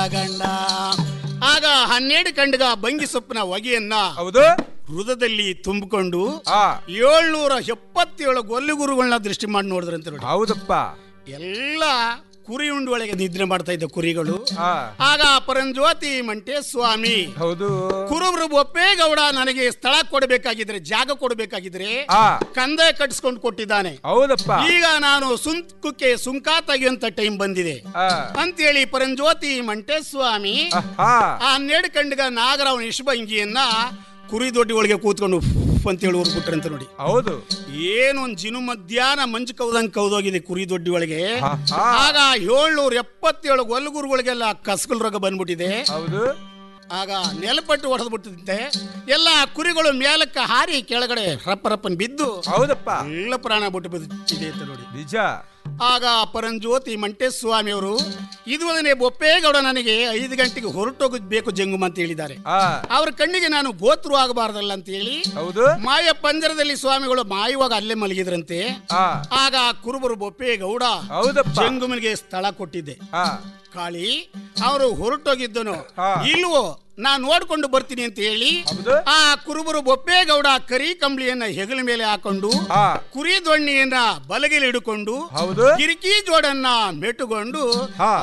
ಗಂಡ ಆಗ ಹನ್ನೆರಡು ಕಂಡಗ ಬಂಗಿ ಸೊಪ್ಪಿನ ಹೊಗೆಯನ್ನ ಹೌದು ಹೃದಯದಲ್ಲಿ ತುಂಬಿಕೊಂಡು ಆ ಏಳ್ನೂರ ಎಪ್ಪತ್ತೇಳು ಗೊಲ್ಲುಗುರುಗಳನ್ನ ದೃಷ್ಟಿ ಮಾಡಿ ನೋಡಿದ್ರಂತೆ ನೋಡಿ ಹೌದಪ್ಪ ಎಲ್ಲ ಕುರಿ ಉಂಡು ಒಳಗೆ ನಿದ್ರೆ ಮಾಡ್ತಾ ಇದ್ದ ಕುರಿಗಳು ಆ ಆಗ ಪರಂಜ್ಯೋತಿ ಮಂಟೆ ಸ್ವಾಮಿ ಹೌದು ಕುರುಬರು ಬೊಪ್ಪೇಗೌಡ ನನಗೆ ಸ್ಥಳ ಕೊಡಬೇಕಾಗಿದ್ರೆ ಜಾಗ ಕೊಡಬೇಕಾಗಿದ್ರೆ ಆ ಕಂದಾಯ ಕಟ್ಟಿಸ್ಕೊಂಡು ಕೊಟ್ಟಿದ್ದಾನೆ ಹೌದಪ್ಪ ಈಗ ನಾನು ಸುಂಕಕ್ಕೆ ಸುಂಕ ತೆಗೆಯುವಂತ ಟೈಮ್ ಬಂದಿದೆ ಆ ಅಂತೇಳಿ ಪರಂಜ್ಯೋತಿ ಮಂಟೇಸ್ವಾಮಿ ಆಹಾ. ಆ ಹನ್ನೆರಡು ಕಂಡಗ ನಾಗರಾವನ ಇಶುಭಂಗಿಯನ್ನ ಕುರಿ ದೊಡ್ಡಿ ಒಳಗೆ ಕೂತ್ಕೊಂಡು ಉಫ್ ಅಂತೇಳಿ ಊರ್ಬಿಟ್ರಂತ ನೋಡಿ ಹೌದು ಏನು ಒಂದ್ ಜಿನು ಮಧ್ಯಾಹ್ನ ಮಂಜು ಕೌದಂಗ್ ಕೌದೋಗಿದೆ ಕುರಿ ದೊಡ್ಡಿ ಒಳಗೆ ಆಹಾ. ಆಗ ಏಳ್ನೂರ ಎಪ್ಪತ್ತೇಳು ಗೊಲ್ಲಗುರುಗಳಿಗೆಲ್ಲ ಕಸ್ಕಲ್ ರೋಗ ಬಂದ್ಬಿಟ್ಟಿದೆ ಹೌದು ಆಗ ನೆಲಪಟ್ಟು ಹೊಡೆದ್ಬಿಟ್ಟಿದ್ದೆ ಎಲ್ಲ ಕುರಿಗಳು ಮೇಲಕ್ಕೆ ಹಾರಿ ಕೆಳಗಡೆ ರಪ್ಪ ರಪ್ಪನ್ ಬಿದ್ದು ಹೌದಪ್ಪ ಎಲ್ಲ ಪ್ರಾಣ ಬಿಟ್ಟು ಬಿದ್ದಿದೆ ಅಂತ ನೋಡಿ ನಿಜ ಆಗ ಪರಂಜ್ಯೋತಿ ಮಂಟೇಸ್ವಾಮಿ ಅವರು ಇದುವದನೆ ಬೊಪ್ಪೇಗೌಡ ನನಗೆ ಐದು ಗಂಟೆಗೆ ಹೊರಟೋಗೋದ್ ಬೇಕು ಜಂಗುಮ ಅಂತ ಹೇಳಿದ್ದಾರೆ ಆ ಅವ್ರ ಕಣ್ಣಿಗೆ ನಾನು ಗೋತ್ರು ಆಗಬಾರ್ದಲ್ಲ ಅಂತ ಹೇಳಿ ಹೌದು ಮಾಯ ಪಂಜರದಲ್ಲಿ ಸ್ವಾಮಿಗಳು ಮಾಯವಾಗ ಅಲ್ಲೇ ಮಲಗಿದ್ರಂತೆ ಆ ಆಗ ಕುರುಬರು ಬೊಪ್ಪೇಗೌಡ ಹೌದಪ್ಪ ಜಂಗುಮನಿಗೆ ಸ್ಥಳ ಕೊಟ್ಟಿದ್ದೆ ಆ ಕಾಳಿ ಅವರು ಹೊರಟೋಗಿದ್ದನು ಹಾ. ಇಲ್ವೋ ನಾ ನೋಡ್ಕೊಂಡು ಬರ್ತೀನಿ ಅಂತ ಹೇಳಿ ಹೌದು ಆ ಕುರುಬರು ಬೊಪ್ಪೇಗೌಡ ಕರಿ ಕಂಬಳಿಯನ್ನ ಹೆಗಲ ಮೇಲೆ ಹಾಕೊಂಡು ಆ ಕುರಿ ದೊಣ್ಣೆಯನ್ನ ಬಲಗೆಲಿ ಹಿಡ್ಕೊಂಡು ಹೌದು ಕಿರಿಕಿ ಜೋಡನ್ನ ಮೆಟ್ಟುಕೊಂಡು ಹಾ